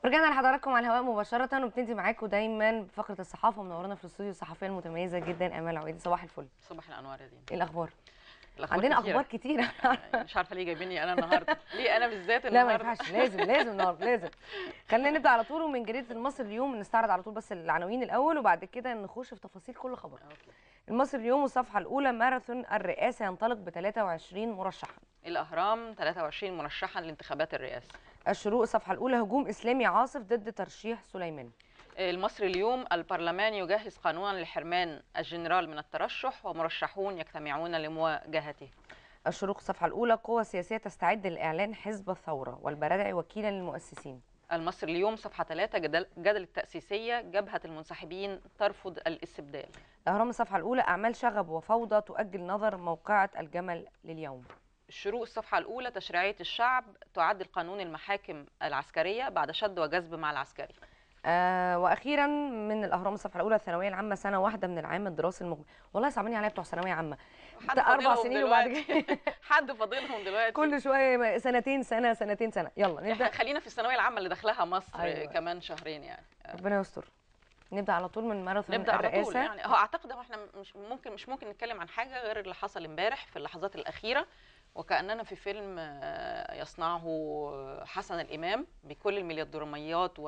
ورجعنا لحضراتكم على الهواء مباشرة وبنبتدي معاكم دايما بفقرة الصحافة منورانا في الاستوديو الصحفية المتميزة جدا أمال عويدي صباح الفل صباح الانوار يا دينا إيه الأخبار؟ الأخبار عندنا كتيرة. أخبار كتيرة يعني مش عارفه ليه جايبيني انا النهارده ليه انا بالذات لا ما النهارده ينفعش لازم لازم النهارده لازم خلينا نبدأ على طول ومن جريدة المصري اليوم نستعرض على طول بس العناوين الأول وبعد كده نخش في تفاصيل كل خبر أوكي. المصري اليوم الصفحة الأولى ماراثون الرئاسة ينطلق ب 23 مرشحا الاهرام 23 مرشحا لانتخابات الرئاسه الشروق الصفحة الأولى هجوم إسلامي عاصف ضد ترشيح سليمان المصري اليوم البرلمان يجهز قانونا لحرمان الجنرال من الترشح ومرشحون يجتمعون لمواجهته الشروق الصفحة الأولى قوى سياسية تستعد لإعلان حزب الثورة والبرادعي وكيلا للمؤسسين المصري اليوم صفحة 3 جدل, جدل التأسيسية جبهة المنسحبين ترفض الاستبدال الأهرام الصفحة الأولى أعمال شغب وفوضى تؤجل نظر موقعة الجمل لليوم الشروق الصفحة الأولى تشريعية الشعب تعدل قانون المحاكم العسكرية بعد شد وجذب مع العسكري آه وأخيرا من الأهرام الصفحة الأولى الثانوية العامة سنة واحدة من العام الدراسي المقبل والله صعبانين عليا بتوع ثانوية عامة حد ده أربع فاضلهم سنين وبعد دلوقتي. كده حد فاضلهم دلوقتي كل شوية سنتين سنة سنتين سنة يلا احنا نبدأ خلينا في الثانويه العامه اللي داخلها مصر أيوة. أيوة. كمان شهرين يعني ربنا يستر نبدأ على طول من ماراثون نبدا على طول الرئاسة يعني هو اعتقد هو احنا مش ممكن مش ممكن نتكلم عن حاجه غير اللي حصل امبارح في اللحظات الاخيره وكاننا في فيلم آه، يصنعه حسن الامام بكل الميليدراميات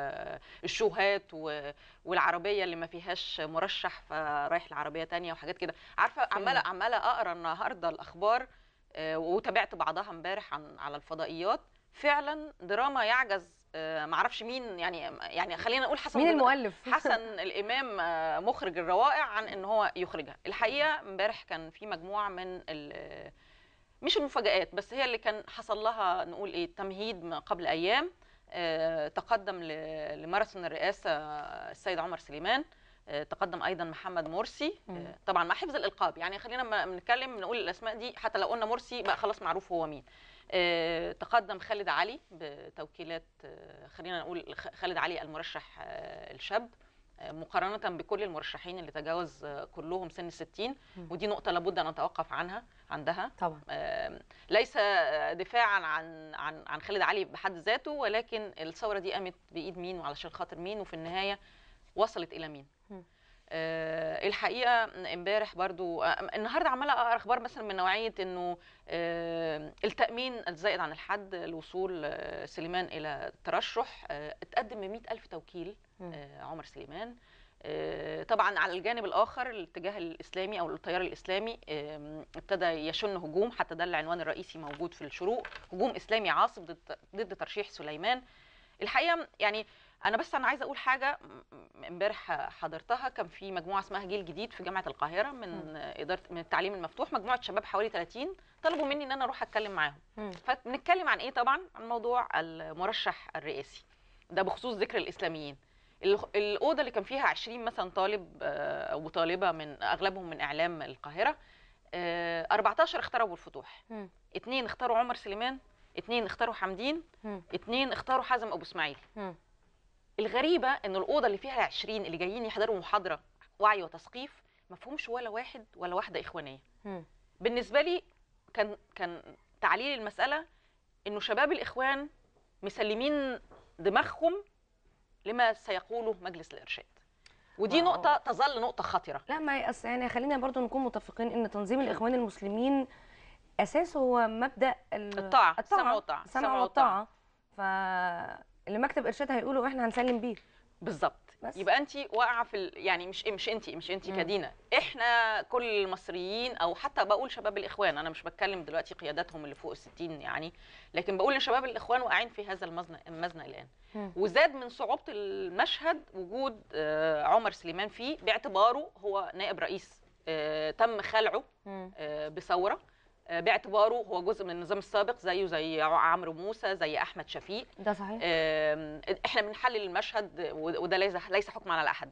والشوهات والعربيه اللي ما فيهاش مرشح فرايح لعربيه تانية وحاجات كده عارفه عماله عماله اقرا النهارده الاخبار آه، وتابعت بعضها امبارح عن على الفضائيات فعلا دراما يعجز آه، معرفش مين يعني يعني خلينا نقول حسن مين رضا- المؤلف؟ حسن الامام آه، مخرج الروائع عن ان هو يخرجها الحقيقه امبارح كان في مجموعه من ال- مش المفاجآت بس هي اللي كان حصل لها نقول ايه تمهيد ما قبل ايام آه، تقدم ل- لماراثون الرئاسه السيد عمر سليمان آه، تقدم ايضا محمد مرسي مم. آه، طبعا مع حفظ الالقاب يعني خلينا ما بنتكلم نقول الاسماء دي حتى لو قلنا مرسي بقى خلاص معروف هو مين آه، تقدم خالد علي بتوكيلات آه، خلينا نقول خ- خالد علي المرشح آه، الشاب آه، مقارنة بكل المرشحين اللي تجاوز آه، كلهم سن الستين مم. ودي نقطة لابد أن نتوقف عنها عندها طبعا آم، ليس آه، دفاعا عن عن عن خالد علي بحد ذاته ولكن الثورة دي قامت بإيد مين وعلشان خاطر مين وفي النهاية وصلت إلى مين مم. آه، الحقيقه امبارح برضو آه، النهارده عماله اقرا اخبار مثلا من نوعيه انه آه، التامين الزائد عن الحد لوصول آه، سليمان الى الترشح آه، اتقدم ب ألف توكيل مم. آه، عمر سليمان آه، طبعا على الجانب الاخر الاتجاه الاسلامي او التيار الاسلامي آم، ابتدى يشن هجوم حتى ده العنوان الرئيسي موجود في الشروق هجوم اسلامي عاصف ضد ضد ترشيح سليمان الحقيقه يعني انا بس انا عايزه اقول حاجه م- امبارح حضرتها كان في مجموعه اسمها جيل جديد في جامعه القاهره من اداره من التعليم المفتوح مجموعه شباب حوالي 30 طلبوا مني ان انا اروح اتكلم معاهم مم. فبنتكلم عن ايه طبعا عن موضوع المرشح الرئاسي ده بخصوص ذكر الاسلاميين ال- الاوضه اللي كان فيها 20 مثلا طالب آه، وطالبه من اغلبهم من اعلام القاهره آه، 14 اختاروا ابو الفتوح مم. اثنين اختاروا عمر سليمان اثنين اختاروا حمدين مم. اثنين اختاروا حازم ابو اسماعيل مم. الغريبه ان الاوضه اللي فيها 20 اللي جايين يحضروا محاضره وعي وتثقيف ما فيهمش ولا واحد ولا واحده اخوانيه مم. بالنسبه لي كان كان تعليل المساله انه شباب الاخوان مسلمين دماغهم لما سيقوله مجلس الارشاد ودي ما هو- نقطه تظل نقطه خطره لا ما يأس يعني خلينا برضو نكون متفقين ان تنظيم الاخوان المسلمين اساسه هو مبدا ال- الطاعة، السمع والطاعة، السمع السمع والطاعه فاللي مكتب ارشاد هيقولوا احنا هنسلم بيه بالظبط بس. يبقى انت واقعه في ال... يعني مش مش انت مش انت مم. كدينا احنا كل المصريين او حتى بقول شباب الاخوان انا مش بتكلم دلوقتي قياداتهم اللي فوق الستين يعني لكن بقول ان شباب الاخوان واقعين في هذا المزنق المزنق الان مم. وزاد من صعوبه المشهد وجود آه، عمر سليمان فيه باعتباره هو نائب رئيس آه، تم خلعه مم. آه، بثوره آه، باعتباره هو جزء من النظام السابق زيه زي عمرو موسى زي احمد شفيق ده صحيح آم، احنا بنحلل المشهد وده ليس ليس حكما على احد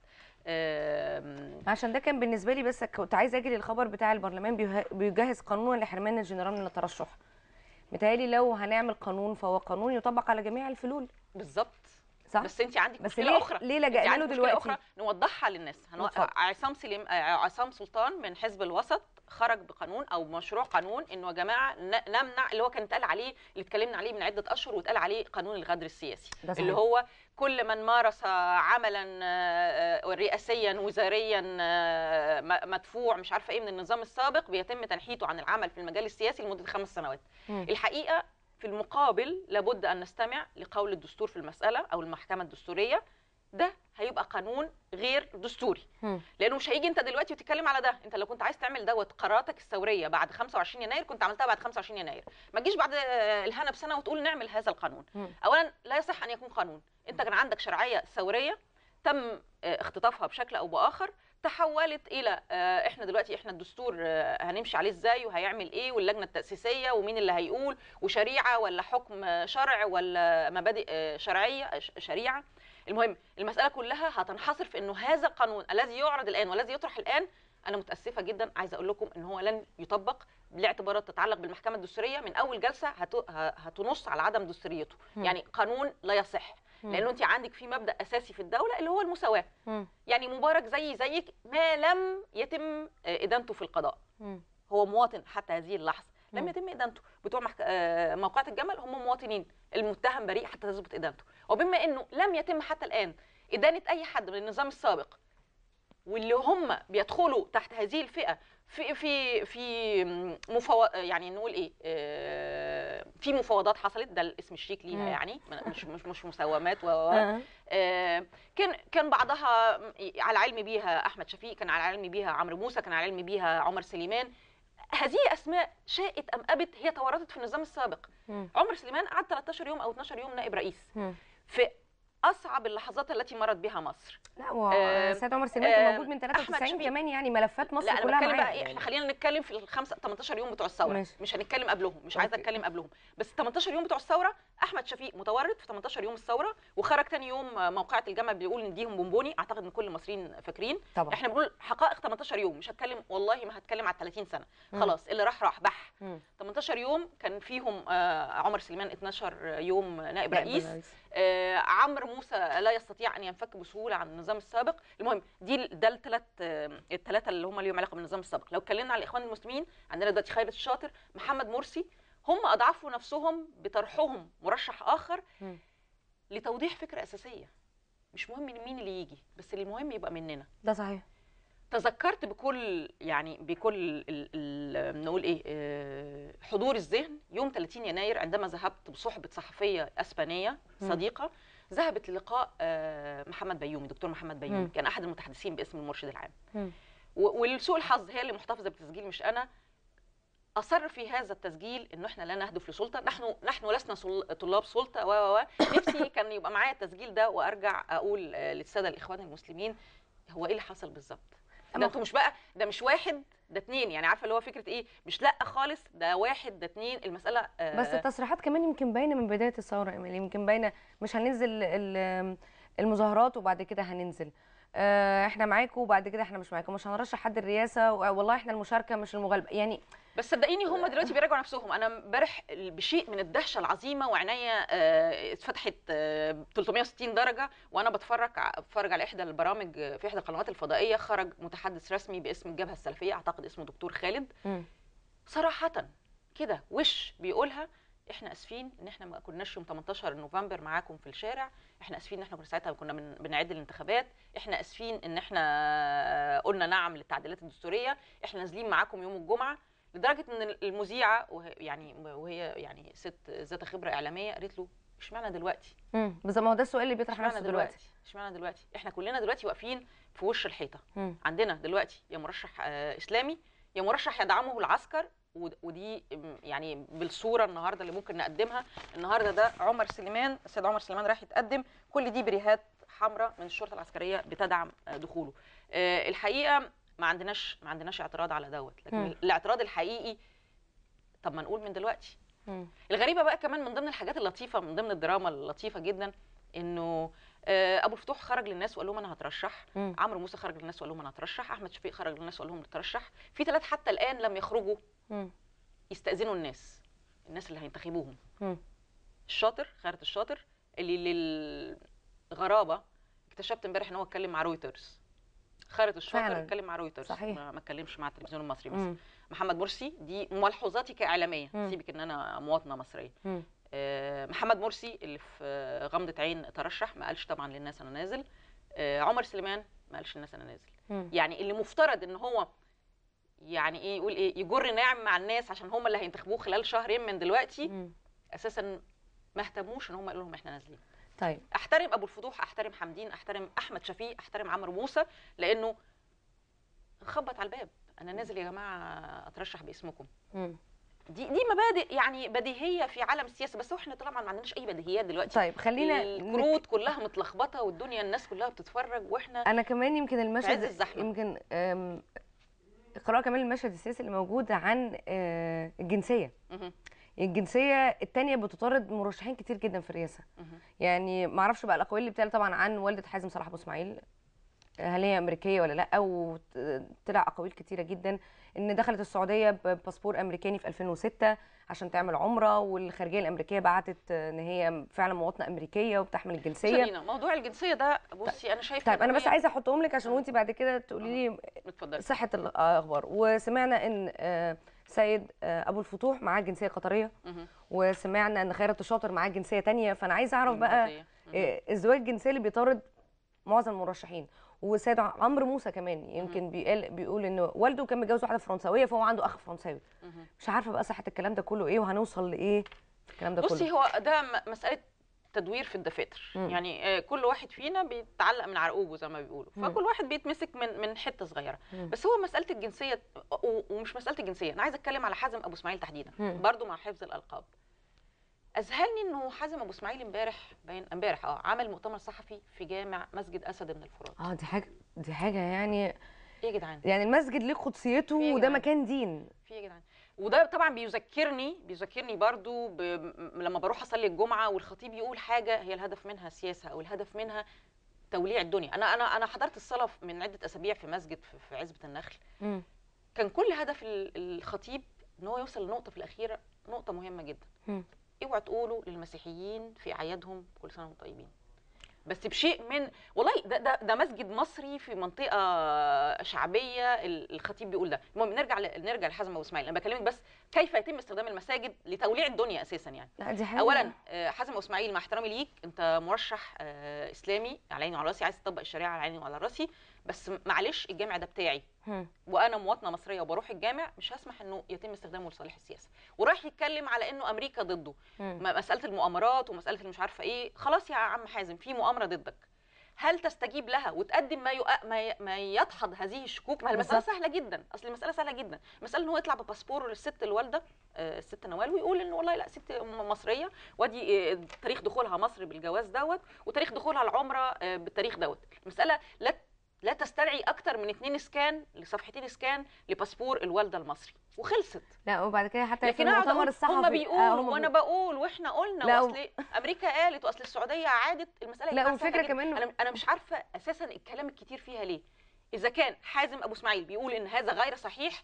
آم، عشان ده كان بالنسبه لي بس كنت عايزه اجي للخبر بتاع البرلمان بيه- بيجهز قانون لحرمان الجنرال من الترشح متهيألي لو هنعمل قانون فهو قانون يطبق على جميع الفلول بالظبط صح بس انت عندك بس مشكله ليه اخرى ليه انت لجأنا له عندك مشكله دلوقتي اخرى نوضحها للناس هنو... اتفضل. عصام سليم آه، عصام سلطان من حزب الوسط خرج بقانون او مشروع قانون انه يا جماعه ن- نمنع اللي هو كان اتقال عليه اللي اتكلمنا عليه من عده اشهر واتقال عليه قانون الغدر السياسي ده صحيح. اللي هو كل من مارس عملا آه، آه، رئاسيا وزاريا آه، م- مدفوع مش عارفه ايه من النظام السابق بيتم تنحيته عن العمل في المجال السياسي لمده خمس سنوات مم. الحقيقه في المقابل لابد ان نستمع لقول الدستور في المساله او المحكمه الدستوريه ده هيبقى قانون غير دستوري مم. لانه مش هيجي انت دلوقتي وتتكلم على ده انت لو كنت عايز تعمل دوت قراراتك الثوريه بعد 25 يناير كنت عملتها بعد 25 يناير ما تجيش بعد آه، الهنا بسنه وتقول نعمل هذا القانون مم. اولا لا يصح ان يكون قانون انت كان عندك شرعيه ثوريه تم آه، اختطافها بشكل او باخر تحولت الى آه، احنا دلوقتي احنا الدستور آه، هنمشي عليه ازاي وهيعمل ايه واللجنه التاسيسيه ومين اللي هيقول وشريعه ولا حكم آه، شرع ولا مبادئ آه، شرعيه ش- شريعه المهم المساله كلها هتنحصر في انه هذا القانون الذي يعرض الان والذي يطرح الان انا متاسفه جدا عايزه اقول لكم ان هو لن يطبق لاعتبارات تتعلق بالمحكمه الدستوريه من اول جلسه هت- ه- هتنص على عدم دستوريته مم. يعني قانون لا يصح مم. لانه انت عندك في مبدا اساسي في الدوله اللي هو المساواه مم. يعني مبارك زي زيك ما لم يتم آه، ادانته في القضاء مم. هو مواطن حتى هذه اللحظه لم مم. يتم ادانته بتوع محك... آه، موقعة الجمل هم مواطنين المتهم بريء حتى تثبت ادانته وبما انه لم يتم حتى الان ادانه اي حد من النظام السابق واللي هم بيدخلوا تحت هذه الفئه في في في مفو... يعني نقول ايه آه، في مفاوضات حصلت ده الاسم الشيك ليها مم. يعني مش مش مش مساومات و و- آه. آه، كان كان بعضها على علم بيها احمد شفيق كان على علم بيها عمرو موسى كان على علم بيها عمر سليمان هذه اسماء شاءت ام ابت هي تورطت في النظام السابق مم. عمر سليمان قعد 13 يوم او 12 يوم نائب رئيس مم. في اصعب اللحظات التي مرت بها مصر لا هو آه، سيد عمر سليمان كان آه، موجود من أحمد 93 شفيق. كمان يعني ملفات مصر لا انا كلها بتكلم معاه بقى ايه احنا يعني. خلينا نتكلم في الخمسه 18 يوم بتوع الثوره ماشي. مش هنتكلم قبلهم مش عايزه أوكي. اتكلم قبلهم بس 18 يوم بتوع الثوره احمد شفيق متورط في 18 يوم الثوره وخرج تاني يوم موقعة الجمل بيقول نديهم بونبوني اعتقد ان كل المصريين فاكرين طبعا احنا بنقول حقائق 18 يوم مش هتكلم والله ما هتكلم على 30 سنه مم. خلاص اللي راح راح بح مم. 18 يوم كان فيهم آه، عمر سليمان 12 يوم نائب نائب رئيس الرئيس. آه، عمرو موسى لا يستطيع ان ينفك بسهوله عن النظام السابق المهم دي ال- ده الثلاث الثلاثه اللي هم ليهم علاقه بالنظام السابق لو اتكلمنا على الاخوان المسلمين عندنا دلوقتي خيرت الشاطر محمد مرسي هم اضعفوا نفسهم بطرحهم مرشح اخر مم. لتوضيح فكره اساسيه مش مهم مين اللي يجي بس المهم يبقى مننا ده صحيح تذكرت بكل يعني بكل ال ال نقول ايه آه، حضور الذهن يوم 30 يناير عندما ذهبت بصحبه صحفيه اسبانيه مم. صديقه ذهبت للقاء آه، محمد بيومي دكتور محمد بيومي مم. كان احد المتحدثين باسم المرشد العام مم. و- ولسوء الحظ هي اللي محتفظه بالتسجيل مش انا اصر في هذا التسجيل انه احنا لا نهدف لسلطه نحن نحن لسنا سل- طلاب سلطه و و و نفسي كان يبقى معايا التسجيل ده وارجع اقول آه، للساده الاخوان المسلمين هو ايه اللي حصل بالظبط أما- ده انتوا مش بقى ده مش واحد ده اتنين يعني عارفه اللي هو فكره ايه مش لا خالص ده واحد ده اتنين المساله آه، بس التصريحات كمان يمكن باينه من بدايه الثوره يا إيميل، يمكن باينه مش هننزل ال- المظاهرات وبعد كده هننزل آه، احنا معاكم وبعد كده احنا مش معاكم مش هنرشح حد الرئاسه و- والله احنا المشاركه مش المغالبه يعني بس صدقيني هم دلوقتي بيراجعوا نفسهم انا امبارح بشيء من الدهشه العظيمه وعينيا آه، اتفتحت آه، 360 درجه وانا بتفرج ع- بتفرج على احدى البرامج آه، في احدى القنوات الفضائيه خرج متحدث رسمي باسم الجبهه السلفيه اعتقد اسمه دكتور خالد مم. صراحه كده وش بيقولها احنا اسفين ان احنا ما كناش يوم 18 نوفمبر معاكم في الشارع احنا اسفين ان احنا كنا ساعتها كنا بن- بنعد الانتخابات احنا اسفين ان احنا آه، قلنا نعم للتعديلات الدستوريه احنا نازلين معاكم يوم الجمعه لدرجه ان المذيعه وهي يعني وهي يعني ست ذات خبره اعلاميه قالت له اشمعنى دلوقتي مم. بس ما هو ده السؤال اللي بيطرح اشمعنى نفسه دلوقتي دلوقتي اشمعنى دلوقتي احنا كلنا دلوقتي واقفين في وش الحيطه مم. عندنا دلوقتي يا مرشح آه، اسلامي يا مرشح يدعمه العسكر ود- ودي م- يعني بالصوره النهارده اللي ممكن نقدمها النهارده ده عمر سليمان السيد عمر سليمان رايح يتقدم كل دي بريهات حمراء من الشرطه العسكريه بتدعم آه، دخوله آه، الحقيقه ما عندناش ما عندناش اعتراض على دوت لكن مم. الاعتراض الحقيقي طب ما نقول من دلوقتي مم. الغريبه بقى كمان من ضمن الحاجات اللطيفه من ضمن الدراما اللطيفه جدا انه آه، ابو الفتوح خرج للناس وقال لهم انا هترشح مم. عمرو موسى خرج للناس وقال لهم انا هترشح احمد شفيق خرج للناس وقال لهم نترشح في ثلاث حتى الان لم يخرجوا مم. يستاذنوا الناس الناس اللي هينتخبوهم مم. الشاطر خيرت الشاطر اللي غرابه اكتشفت امبارح ان هو اتكلم مع رويترز خالد الشاطر فعلاً. اتكلم مع رويترز صحيح. ما ما اتكلمش مع التلفزيون المصري مثلا مم. محمد مرسي دي ملحوظاتي كاعلاميه مم. سيبك ان انا مواطنه مصريه مم. آه، محمد مرسي اللي في آه، غمضه عين ترشح ما قالش طبعا للناس انا نازل آه، عمر سليمان ما قالش للناس انا نازل مم. يعني اللي مفترض ان هو يعني ايه يقول ايه يجر ناعم مع الناس عشان هم اللي هينتخبوه خلال شهرين من دلوقتي مم. اساسا ما اهتموش ان هم قالوا لهم احنا نازلين طيب احترم ابو الفتوح احترم حمدين احترم احمد شفيق احترم عمرو موسى لانه خبط على الباب انا نازل يا جماعه اترشح باسمكم مم. دي دي مبادئ يعني بديهيه في عالم السياسه بس احنا طبعا ما عندناش اي بديهيات دلوقتي طيب خلينا نك- الكروت كلها متلخبطه والدنيا الناس كلها بتتفرج واحنا انا كمان يمكن عز المشهد الزحمة. يمكن أم، قراءة كمان المشهد السياسي اللي موجود عن آه، الجنسية مهم. الجنسية التانية بتطارد مرشحين كتير جدا في الرئاسة مهم. يعني ما اعرفش بقى الاقاويل اللي بتقال طبعا عن والدة حازم صلاح ابو اسماعيل هل هي امريكيه ولا لا وطلع اقاويل كتيره جدا ان دخلت السعوديه بباسبور امريكاني في 2006 عشان تعمل عمره والخارجيه الامريكيه بعتت ان هي فعلا مواطنه امريكيه وبتحمل الجنسيه شيرينا موضوع الجنسيه ده بصي انا شايفه طيب إن انا بس هي- عايزه احطهم لك عشان وانت بعد كده تقولي لي اتفضلي صحه الاخبار وسمعنا ان آه، سيد آه، ابو الفتوح معاه جنسيه قطريه مهم. وسمعنا ان خيرت الشاطر معاه جنسيه تانية فانا عايزه اعرف بقى المرضية. مهم. آه، الزواج الجنسي اللي بيطارد معظم المرشحين وسيد عمرو موسى كمان يمكن بيقال بيقول انه والده كان متجوز واحده فرنساويه فهو عنده اخ فرنساوي مهم. مش عارفه بقى صحه الكلام ده كله ايه وهنوصل لايه في الكلام ده بصي كله هو ده م- مساله تدوير في الدفاتر مم. يعني آه، كل واحد فينا بيتعلق من عرقوبه زي ما بيقولوا مم. فكل واحد بيتمسك من من حته صغيره مم. بس هو مساله الجنسيه و- ومش مساله الجنسيه انا عايزه اتكلم على حازم ابو اسماعيل تحديدا مم. برضو مع حفظ الالقاب اذهلني انه حازم ابو اسماعيل امبارح باين امبارح اه عمل مؤتمر صحفي في جامع مسجد اسد بن الفرات اه دي حاجه دي حاجه يعني ايه يا جدعان يعني المسجد ليه قدسيته في إيه يا وده جدعان؟ مكان دين في ايه يا جدعان وده طبعا بيذكرني بيذكرني برضو ب... م- لما بروح اصلي الجمعه والخطيب يقول حاجه هي الهدف منها سياسه او الهدف منها توليع الدنيا انا انا انا حضرت الصلاه من عده اسابيع في مسجد في, في عزبه النخل مم. كان كل هدف ال- الخطيب ان هو يوصل لنقطه في الاخيره نقطه مهمه جدا مم. اوعوا تقولوا للمسيحيين في اعيادهم كل سنه وانتم طيبين بس بشيء من والله ده ده, ده مسجد مصري في منطقه شعبيه ال- الخطيب بيقول ده المهم نرجع ل- نرجع لحازم ابو اسماعيل انا بكلمك بس كيف يتم استخدام المساجد لتوليع الدنيا اساسا يعني لا دي حاجه اولا آه، حازم ابو اسماعيل مع احترامي ليك انت مرشح آه، اسلامي على عيني وعلى راسي عايز تطبق الشريعه على عيني وعلى راسي بس معلش الجامع ده بتاعي مم. وانا مواطنه مصريه وبروح الجامع مش هسمح انه يتم استخدامه لصالح السياسه وراح يتكلم على انه امريكا ضده مم. م- مساله المؤامرات ومساله اللي مش عارفه ايه خلاص يا عم حازم في مؤامره ضدك هل تستجيب لها وتقدم ما يؤ... ما, ي... ما يدحض هذه الشكوك ما هي المساله بالظبط. سهله جدا اصل المساله سهله جدا المساله ان هو يطلع بباسبور للست الوالده آه، الست نوال ويقول انه والله لا ست م- مصريه وادي آه، تاريخ دخولها مصر بالجواز دوت وتاريخ دخولها العمره آه، بالتاريخ دوت المساله لا لا تستدعي اكتر من اتنين اسكان لصفحتين اسكان لباسبور الوالده المصري وخلصت لا وبعد كده حتى في لكن اقعد المؤتمر اقول الصحفي هم آه، بيقولوا هم وانا بي- بقول واحنا قلنا لا، و- واصل امريكا قالت واصل السعوديه عادت المساله يا لا جماعة سهلة والفكره جداً. كمان انا انا مش عارفه اساسا الكلام الكتير فيها ليه اذا كان حازم ابو اسماعيل بيقول ان هذا غير صحيح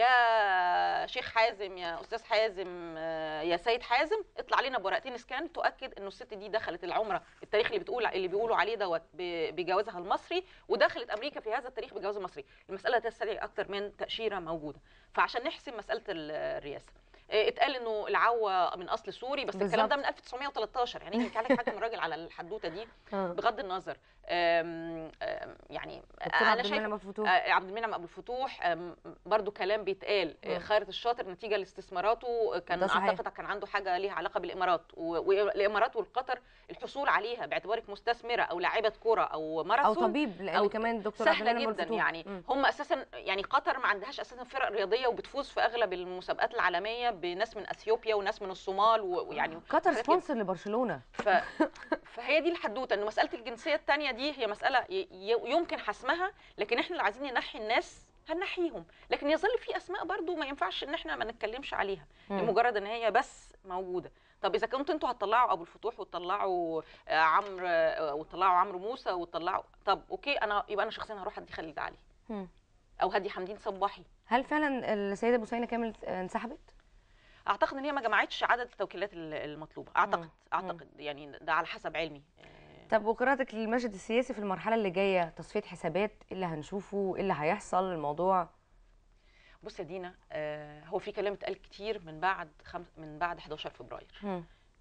يا شيخ حازم يا استاذ حازم آه، يا سيد حازم اطلع لنا بورقتين اسكان تؤكد انه الست دي دخلت العمره التاريخ اللي بتقول اللي بيقولوا عليه دوت ب- بجوازها المصري ودخلت امريكا في هذا التاريخ بجواز المصري المساله تستدعي اكتر من تاشيره موجوده فعشان نحسم مساله ال- الرئاسه آه، اتقال انه العوه من اصل سوري بس الكلام ده بالظبط. من 1913 يعني يجي لك حاجه من راجل على الحدوته دي آه. بغض النظر آم، آم، يعني دكتور انا عبد شايفه المنعم أبو فتوح آه، عبد المنعم ابو الفتوح آم، برضو كلام بيتقال آه، مم. خيرت الشاطر نتيجه لاستثماراته كان ده صحيح. اعتقد كان عنده حاجه ليها علاقه بالامارات و- والامارات والقطر الحصول عليها باعتبارك مستثمره او لاعبه كره او او ماراثون طبيب لان أو كمان دكتور عبد سهله المنعم أبو جدا الفتوح. يعني مم. هم اساسا يعني قطر ما عندهاش اساسا فرق رياضيه وبتفوز في اغلب المسابقات العالميه بناس من اثيوبيا وناس من الصومال و- ويعني قطر حاجات كده. سبونسر لبرشلونه ف... فهي دي الحدوته ان مساله الجنسيه الثانيه دي هي مساله ي... ي- يمكن حسمها لكن احنا اللي عايزين ننحي الناس هنحيهم لكن يظل في اسماء برضو ما ينفعش ان احنا ما نتكلمش عليها مم. لمجرد ان هي بس موجوده طب اذا كنتوا انتوا هتطلعوا ابو الفتوح وتطلعوا آه، عمرو آه، وتطلعوا عمرو موسى وتطلعوا طب اوكي انا يبقى انا شخصيا هروح ادي خالد علي مم. او هدي حمدين صباحي هل فعلا السيده بوسينه كامل آه، انسحبت؟ اعتقد ان هي ما جمعتش عدد التوكيلات ال- المطلوبه اعتقد مم. اعتقد يعني ده على حسب علمي آه، طب وقراءتك للمشهد السياسي في المرحله اللي جايه تصفيه حسابات ايه اللي هنشوفه ايه اللي هيحصل الموضوع بص يا دينا آه هو في كلام اتقال كتير من بعد خمس من بعد 11 فبراير مم.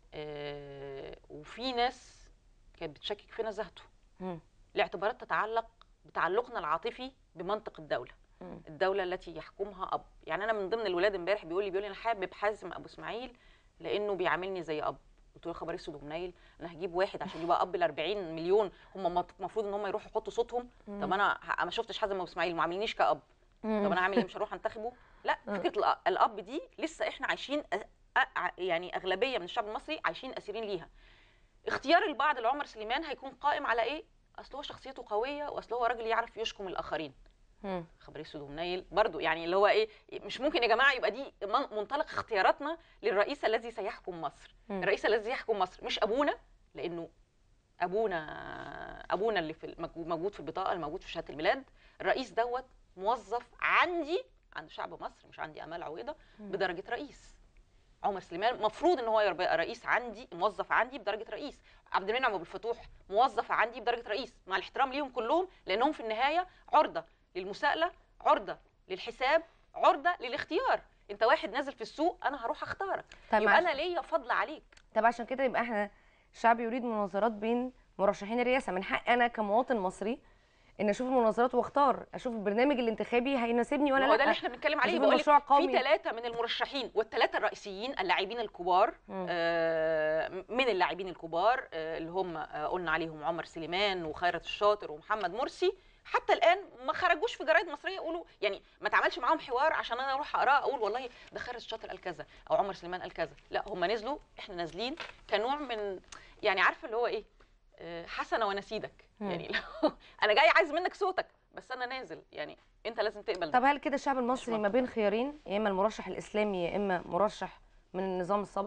آه وفي ناس كانت بتشكك في نزاهته مم. لاعتبارات تتعلق بتعلقنا العاطفي بمنطق الدوله مم. الدوله التي يحكمها اب يعني انا من ضمن الولاد امبارح بيقول لي بيقول لي انا حابب حازم ابو اسماعيل لانه بيعاملني زي اب قلت له يا خبر اسود ومنيل انا هجيب واحد عشان يبقى اب ال 40 مليون هم المفروض ان هم يروحوا يحطوا صوتهم طب انا ه- ما شفتش حازم ابو اسماعيل ما عاملنيش كاب طب انا هعمل ايه مش هروح انتخبه لا فكره الأ- الاب دي لسه احنا عايشين أ- أ- يعني اغلبيه من الشعب المصري عايشين اسيرين ليها اختيار البعض لعمر سليمان هيكون قائم على ايه اصل هو شخصيته قويه واصل هو راجل يعرف يشكم الاخرين مم. خبر اسود ومنيل برضو يعني اللي هو ايه مش ممكن يا جماعه يبقى دي من- منطلق اختياراتنا للرئيس الذي سيحكم مصر مم. الرئيس الذي يحكم مصر مش ابونا لانه ابونا ابونا اللي في الموجود- موجود في البطاقه الموجود في شهاده الميلاد الرئيس دوت موظف عندي عند شعب مصر مش عندي امال عويضه بدرجه رئيس عمر سليمان مفروض ان هو يبقى رئيس عندي موظف عندي بدرجه رئيس عبد المنعم ابو الفتوح موظف عندي بدرجه رئيس مع الاحترام ليهم كلهم لانهم في النهايه عرضه للمساءله عرضه للحساب عرضه للاختيار انت واحد نازل في السوق انا هروح اختارك طب يبقى عشان- انا ليا فضل عليك طب عشان كده يبقى احنا الشعب يريد مناظرات بين مرشحين الرئاسه من حق انا كمواطن مصري ان اشوف المناظرات واختار اشوف البرنامج الانتخابي هيناسبني ولا ما لا هو ده اللي احنا بنتكلم عليه أشوف بقول لك المشروع في قومي. ثلاثه من المرشحين والثلاثه الرئيسيين اللاعبين الكبار مم. آه، من اللاعبين الكبار آه، اللي هم آه، قلنا عليهم عمر سليمان وخيرت الشاطر ومحمد مرسي حتى الان ما خرجوش في جرايد مصريه يقولوا يعني ما اتعملش معاهم حوار عشان انا اروح اقراه اقول والله ده خيرت الشاطر قال كذا او عمر سليمان قال كذا لا هم نزلوا احنا نازلين كنوع من يعني عارفه اللي هو ايه آه، حسنه ونسيدك مم. يعني لو انا جاي عايز منك صوتك بس انا نازل يعني انت لازم تقبل ده. طب هل كده الشعب المصري ما منطقي. بين خيارين يا اما المرشح الاسلامي يا اما مرشح من النظام السابق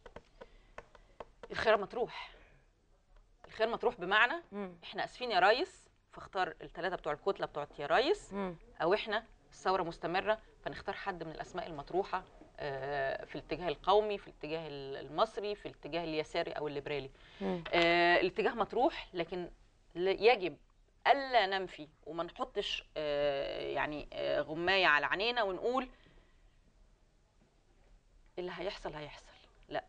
الخيار مطروح الخيار مطروح بمعنى مم. احنا اسفين يا ريس فاختار الثلاثه بتوع الكتله بتوع يا ريس مم. او احنا الثوره مستمره فنختار حد من الاسماء المطروحه آه، في الاتجاه القومي في الاتجاه المصري في الاتجاه اليساري او الليبرالي مم. آه، الاتجاه مطروح لكن ل- يجب الا ننفي وما نحطش آه، يعني آه، غمايه على عينينا ونقول اللي هيحصل هيحصل لا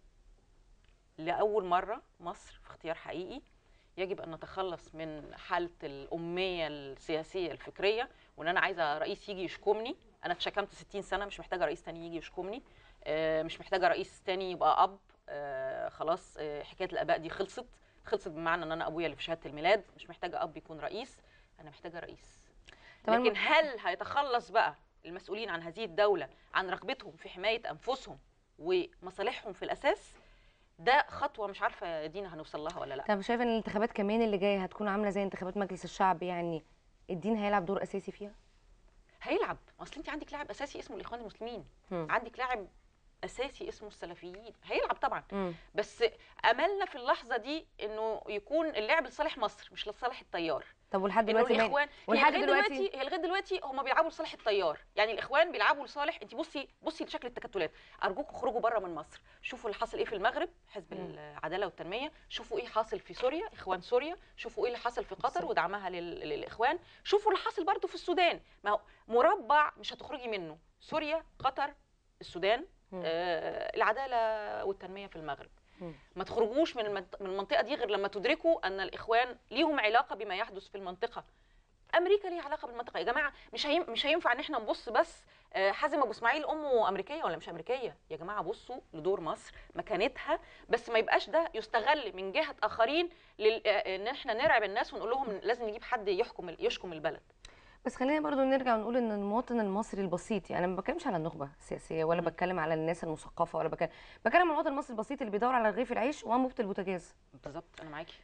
لاول مره مصر في اختيار حقيقي يجب ان نتخلص من حاله الاميه السياسيه الفكريه وان انا عايزه رئيس يجي يشكمني انا اتشكمت 60 سنه مش محتاجه رئيس تاني يجي يشكمني آه، مش محتاجه رئيس تاني يبقى اب آه، خلاص آه، حكايه الاباء دي خلصت خلصت بمعنى ان انا ابويا اللي في شهاده الميلاد مش محتاجه اب يكون رئيس انا محتاجه رئيس طب لكن الم- هل هيتخلص بقى المسؤولين عن هذه الدوله عن رغبتهم في حمايه انفسهم ومصالحهم في الاساس ده خطوه مش عارفه يا دينا هنوصل لها ولا لا طب شايفه ان الانتخابات كمان اللي جايه هتكون عامله زي انتخابات مجلس الشعب يعني الدين هيلعب دور اساسي فيها هيلعب اصل انت عندك لاعب اساسي اسمه الاخوان المسلمين مم. عندك لاعب اساسي اسمه السلفيين هيلعب طبعا مم. بس املنا في اللحظه دي انه يكون اللعب لصالح مصر مش لصالح التيار طب ولحد انه دلوقتي ما- الاخوان هي ولحد لغايه دلوقتي- دلوقتي هي لغايه دلوقتي هم بيلعبوا لصالح التيار يعني الاخوان بيلعبوا لصالح انت بصي بصي لشكل التكتلات ارجوكم اخرجوا بره من مصر شوفوا اللي حاصل ايه في المغرب حزب مم. العداله والتنميه شوفوا ايه حاصل في سوريا اخوان سوريا شوفوا ايه اللي حصل في قطر بالظبط. ودعمها لل... للاخوان شوفوا اللي حاصل برضو في السودان ما هو مربع مش هتخرجي منه سوريا قطر السودان مم. آه العداله والتنميه في المغرب مم. ما تخرجوش من المنط- من المنطقه دي غير لما تدركوا ان الاخوان ليهم علاقه بما يحدث في المنطقه امريكا ليها علاقه بالمنطقه يا جماعه مش هيم مش هينفع ان احنا نبص بس آه، حازم ابو اسماعيل امه امريكيه ولا مش امريكيه يا جماعه بصوا لدور مصر مكانتها بس ما يبقاش ده يستغل من جهه اخرين لل... آه، ان احنا نرعب الناس ونقول لهم لازم نجيب حد يحكم ال- يشكم البلد بس خلينا برضو نرجع ونقول ان المواطن المصري البسيط يعني أنا ما بتكلمش على النخبه السياسيه ولا مم. بتكلم على الناس المثقفه ولا بتكلم بتكلم على المواطن المصري البسيط اللي بيدور على رغيف العيش وانبوبه البوتاجاز بالظبط انا معاكي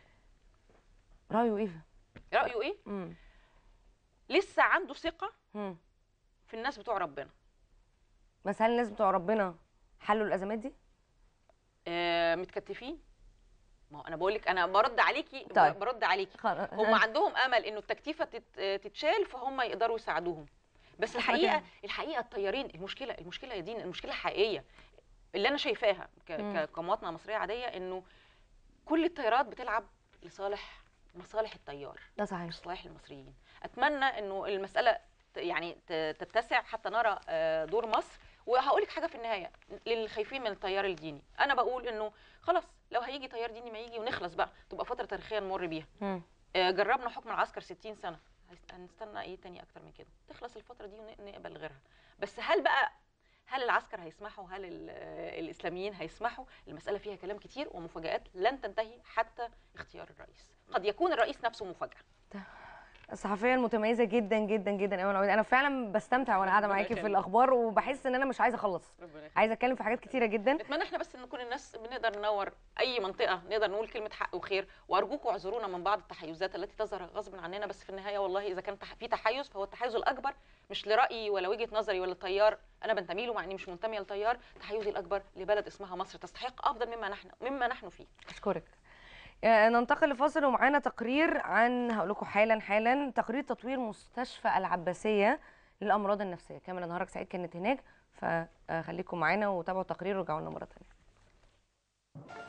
رايه ايه رايه ايه امم لسه عنده ثقه امم في الناس بتوع ربنا بس هل الناس بتوع ربنا حلوا الازمات دي آه، متكتفين ما هو انا بقول لك انا برد عليكي طيب. برد عليكي خلاص هم عندهم امل انه التكتيفه تت- تتشال فهم يقدروا يساعدوهم بس الحقيقه كده. الحقيقه الطيارين المشكله المشكله يا دين المشكله حقيقيه اللي انا شايفاها ك- مم. ك- كمواطنه مصريه عاديه انه كل الطيارات بتلعب لصالح مصالح التيار ده صحيح مش صالح المصريين اتمنى انه المساله ت- يعني ت- تتسع حتى نرى آه، دور مصر وهقول لك حاجه في النهايه للخايفين من التيار الديني انا بقول انه خلاص لو هيجي تيار ديني ما يجي ونخلص بقى تبقى فتره تاريخيه نمر بيها مم. آه، جربنا حكم العسكر 60 سنه هيست- هنستنى ايه تاني اكتر من كده تخلص الفتره دي ونقبل غيرها بس هل بقى هل العسكر هيسمحوا هل ال- آه، الاسلاميين هيسمحوا المساله فيها كلام كتير ومفاجات لن تنتهي حتى اختيار الرئيس قد يكون الرئيس نفسه مفاجاه الصحفيه المتميزه جدا جدا جدا ايمن عويد انا فعلا بستمتع وانا قاعده ربنا معاكي في يخليك. الاخبار وبحس ان انا مش عايزه اخلص عايزه اتكلم في حاجات كتيره جدا نتمنى احنا بس ان نكون الناس بنقدر ننور اي منطقه نقدر نقول كلمه حق وخير وارجوكم اعذرونا من بعض التحيزات التي تظهر غصب عننا بس في النهايه والله اذا كان تح- في تحيز فهو التحيز الاكبر مش لرايي ولا وجهه نظري ولا تيار انا بنتمي له مع اني مش منتميه لتيار تحيزي الاكبر لبلد اسمها مصر تستحق افضل مما نحن مما نحن فيه اشكرك آه، ننتقل لفاصل ومعانا تقرير عن هقول لكم حالا حالا تقرير تطوير مستشفى العباسيه للامراض النفسيه كامل نهارك سعيد كانت هناك فخليكم معانا وتابعوا التقرير ورجعوا لنا مره ثانيه